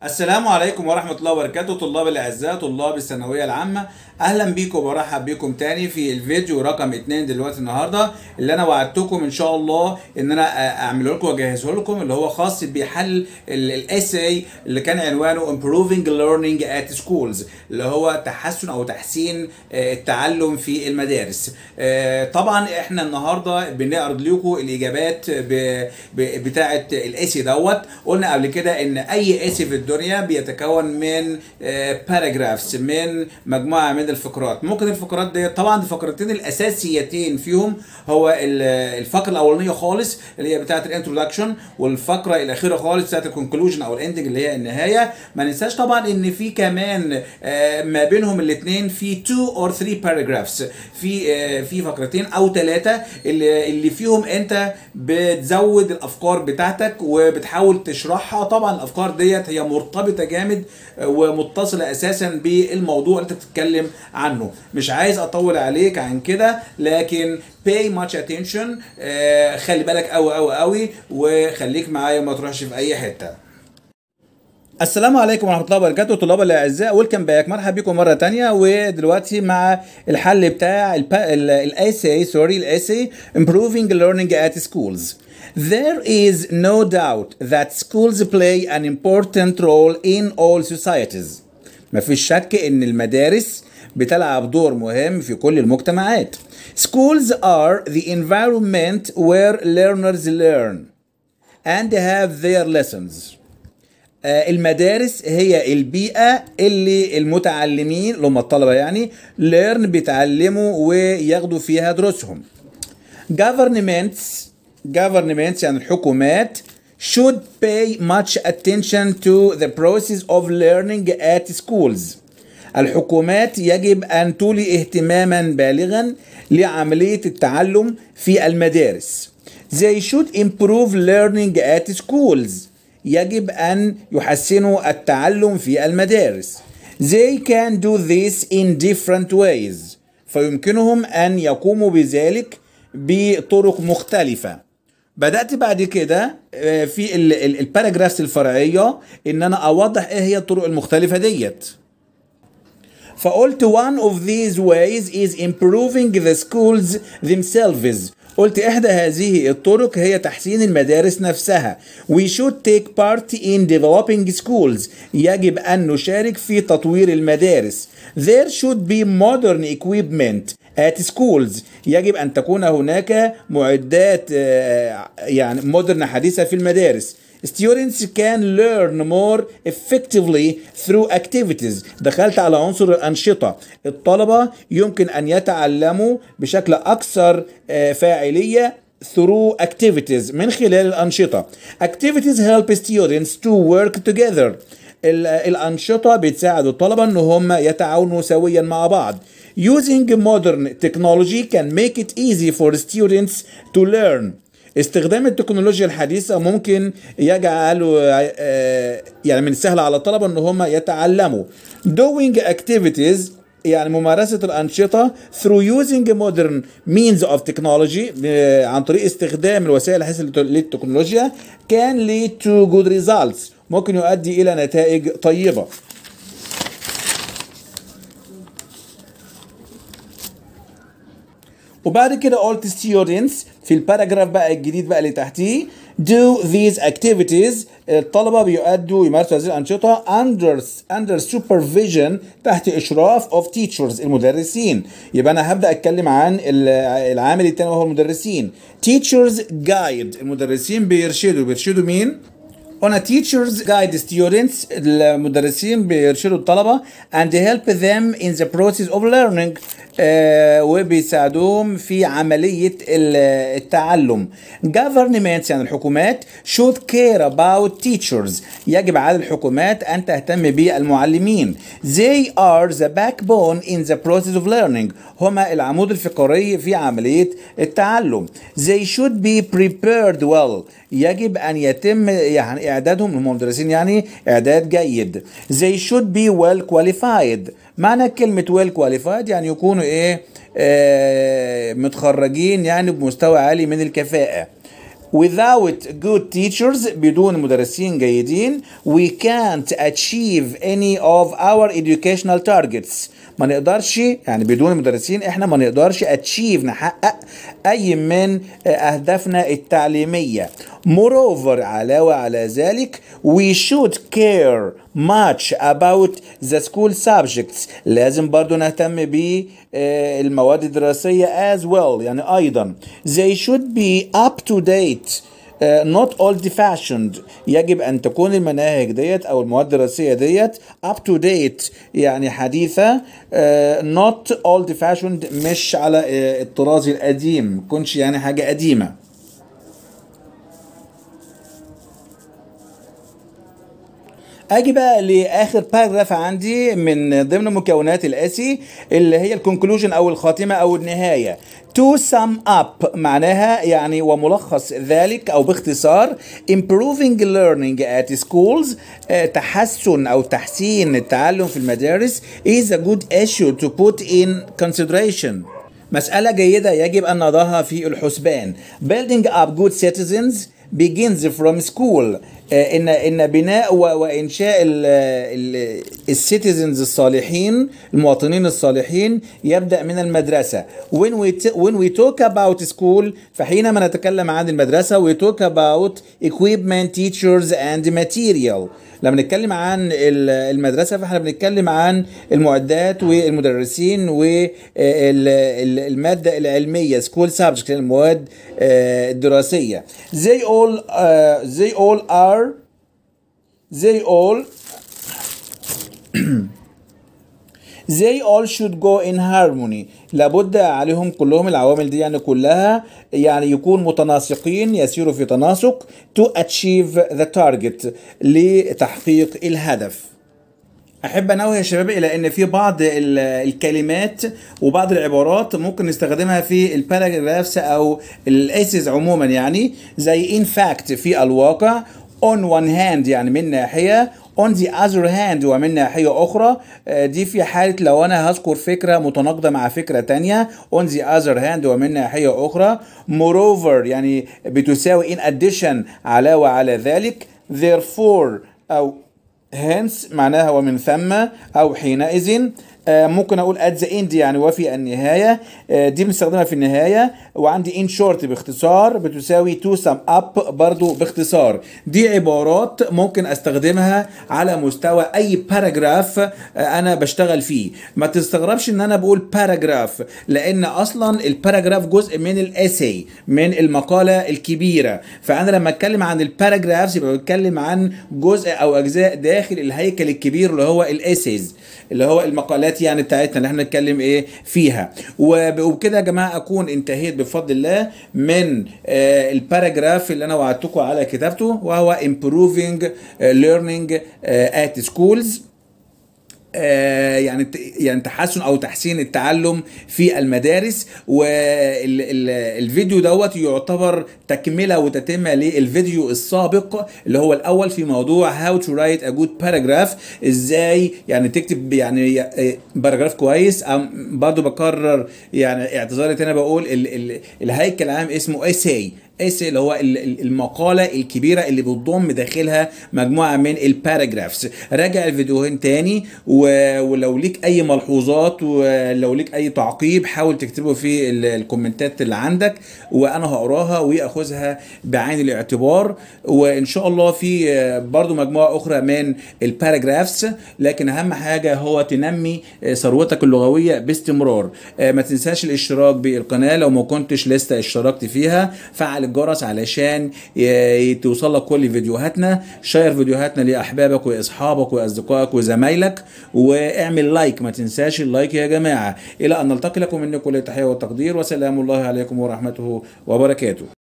السلام عليكم ورحمة الله وبركاته طلاب الأعزاء طلاب الثانوية العامة أهلا بيكم وبرحب بيكم تاني في الفيديو رقم اتنين دلوقتي النهاردة اللي أنا وعدتكم إن شاء الله إن أنا أعمله لكم وأجهزه لكم اللي هو خاص بحل الاساي اللي كان عنوانه Improving Learning at Schools اللي هو تحسن أو تحسين آه، التعلم في المدارس آه، طبعا إحنا النهاردة بنعرض لكم الإجابات ب- ب- بتاعة الاسي دوت قلنا قبل كده إن أي اسي في الدنيا بيتكون من باراجرافز من مجموعه من الفقرات ممكن الفقرات دي طبعا الفقرتين الاساسيتين فيهم هو ال- الفقره الاولانيه خالص اللي هي بتاعه الانترودكشن والفقره الاخيره خالص بتاعه الكونكلوجن او الاندنج اللي هي النهايه ما ننساش طبعا ان في كمان آه، ما بينهم الاثنين في 2 اور 3 باراجرافز في آه، في فقرتين او ثلاثه اللي اللي فيهم انت بتزود الافكار بتاعتك وبتحاول تشرحها طبعا الافكار ديت هي مرتبطه جامد آه، ومتصله اساسا بالموضوع اللي انت بتتكلم عنه مش عايز اطول عليك عن كده لكن pay much attention آه، خلي بالك قوي قوي قوي وخليك معايا ما تروحش في اي حته السلام عليكم ورحمة الله وبركاته طلاب الأعزاء ويلكم باك مرحبا بكم مرة تانية ودلوقتي مع الحل بتاع الاساي سوري الاساي improving learning at schools There is no doubt that schools play an important role in all societies مفيش شك ان المدارس بتلعب دور مهم في كل المجتمعات Schools are the environment where learners learn and have their lessons آه، المدارس هي البيئة اللي المتعلمين اللي هم الطلبة يعني learn بيتعلموا وياخدوا فيها دروسهم governments governments يعني الحكومات should pay much attention to the process of learning at schools الحكومات يجب أن تولي اهتماما بالغا لعملية التعلم في المدارس They should improve learning at schools يجب أن يحسنوا التعلم في المدارس They can do this in different ways فيمكنهم أن يقوموا بذلك بطرق مختلفة بدأت بعد كده آه، في ال- ال- الباراجرافز الفرعية إن أنا أوضح إيه هي الطرق المختلفة ديت فقلت one of these ways is improving the schools themselves قلت إحدى هذه الطرق هي تحسين المدارس نفسها We should take part in developing schools يجب أن نشارك في تطوير المدارس There should be modern equipment at schools يجب أن تكون هناك معدات آه، يعني مودرن حديثة في المدارس Students can learn more effectively through activities دخلت على عنصر الأنشطة الطلبة يمكن أن يتعلموا بشكل أكثر آه، فاعلية through activities من خلال الأنشطة Activities help students to work together ال- الأنشطة بتساعد الطلبة إن هم يتعاونوا سويا مع بعض Using modern technology can make it easy for students to learn استخدام التكنولوجيا الحديثة ممكن يجعل آه، يعني من السهل على الطلبة ان هم يتعلموا doing activities يعني ممارسة الأنشطة through using modern means of technology آه، عن طريق استخدام الوسائل الحديثة للت- للتكنولوجيا can lead to good results ممكن يؤدي إلى نتائج طيبة وبعد كده قلت students في الباراجراف بقى الجديد بقى اللي تحتيه do these activities الطلبة بيؤدوا يمارسوا هذه الأنشطة under under supervision تحت إشراف of teachers المدرسين يبقى أنا هبدأ أتكلم عن ال- العامل الثاني وهو المدرسين teachers guide المدرسين بيرشدوا بيرشدوا مين؟ هنا teachers guide students المدرسين بيرشدوا الطلبة and help them in the process of learning آه وبيساعدوهم في عملية ال- التعلم governments يعني الحكومات should care about teachers يجب على الحكومات أن تهتم بالمعلمين they are the backbone in the process of learning هما العمود الفقري في عملية التعلم they should be prepared well يجب أن يتم يعني إعدادهم المدرسين يعني إعداد جيد they should be well qualified معنى كلمة well qualified يعني يكونوا إيه آه متخرجين يعني بمستوى عالي من الكفاءة without good teachers بدون مدرسين جيدين we can't achieve any of our educational targets ما نقدرش يعني بدون مدرسين احنا ما نقدرش achieve نحقق اي من اهدافنا التعليميه moreover علاوة على ذلك we should care much about the school subjects لازم برضو نهتم بالمواد الدراسية as well يعني أيضا they should be up to date Uh, not old fashioned يجب ان تكون المناهج ديت او المواد الدراسيه ديت up to date يعني حديثه uh, not old fashioned مش على uh, الطراز القديم ما تكونش يعني حاجه قديمه اجي بقى لاخر باراجراف عندي من ضمن مكونات الاسي اللي هي الكونكلوجن او الخاتمه او النهايه to sum up معناها يعني وملخص ذلك او باختصار improving learning at schools تحسن او تحسين التعلم في المدارس is a good issue to put in consideration مسألة جيدة يجب أن نضعها في الحسبان building up good citizens begins from school ان ان بناء وانشاء السيتيزنز الصالحين المواطنين الصالحين يبدا من المدرسه when we when we talk about school فحينما نتكلم عن المدرسه we talk about equipment teachers and material لما نتكلم عن المدرسه فاحنا بنتكلم عن المعدات والمدرسين والماده العلميه سكول سبجكت المواد الدراسيه they all uh, they all are they all they all should go in harmony لابد عليهم كلهم العوامل دي يعني كلها يعني يكون متناسقين يسيروا في تناسق to achieve the target لتحقيق الهدف احب انوه يا شباب الى ان في بعض الكلمات وبعض العبارات ممكن نستخدمها في الباراجرافس او الايسز عموما يعني زي in fact في الواقع on one hand يعني من ناحيه on the other hand ومن ناحية أخرى دي في حالة لو أنا هذكر فكرة متناقضة مع فكرة تانية on the other hand ومن ناحية أخرى moreover يعني بتساوي in addition علاوة على ذلك therefore أو hence معناها ومن ثم أو حينئذ ممكن اقول at the end يعني وفي النهايه دي بنستخدمها في النهايه وعندي in short باختصار بتساوي to sum up برضو باختصار دي عبارات ممكن استخدمها على مستوى اي باراجراف انا بشتغل فيه ما تستغربش ان انا بقول باراجراف لان اصلا الباراجراف جزء من الاسي من المقاله الكبيره فانا لما اتكلم عن الباراجرافز يبقى بتكلم عن جزء او اجزاء داخل الهيكل الكبير اللي هو الاسيز اللي هو المقالات الحلقات يعني بتاعتنا اللي احنا نتكلم ايه فيها وبكده يا جماعه اكون انتهيت بفضل الله من آه الباراجراف اللي انا وعدتكم على كتابته وهو improving learning at schools آه يعني يعني تحسن او تحسين التعلم في المدارس والفيديو دوت يعتبر تكمله وتتمه للفيديو السابق اللي هو الاول في موضوع how to write a good paragraph ازاي يعني تكتب يعني باراجراف كويس برضو بكرر يعني اعتذاري تاني بقول ال ال الهيكل العام اسمه essay ايسي اللي هو المقالة الكبيرة اللي بتضم داخلها مجموعة من الباراجرافز راجع الفيديوهين تاني ولو ليك اي ملحوظات ولو ليك اي تعقيب حاول تكتبه في الكومنتات اللي عندك وانا هقراها واخذها بعين الاعتبار وان شاء الله في برضو مجموعة اخرى من الباراجرافز لكن اهم حاجة هو تنمي ثروتك اللغوية باستمرار ما تنساش الاشتراك بالقناة لو ما كنتش لسه اشتركت فيها فعل الجرس علشان توصل لك كل فيديوهاتنا شير فيديوهاتنا لاحبابك واصحابك واصدقائك وزمايلك واعمل لايك ما تنساش اللايك يا جماعه الى ان نلتقي لكم مني كل التحيه والتقدير وسلام الله عليكم ورحمته وبركاته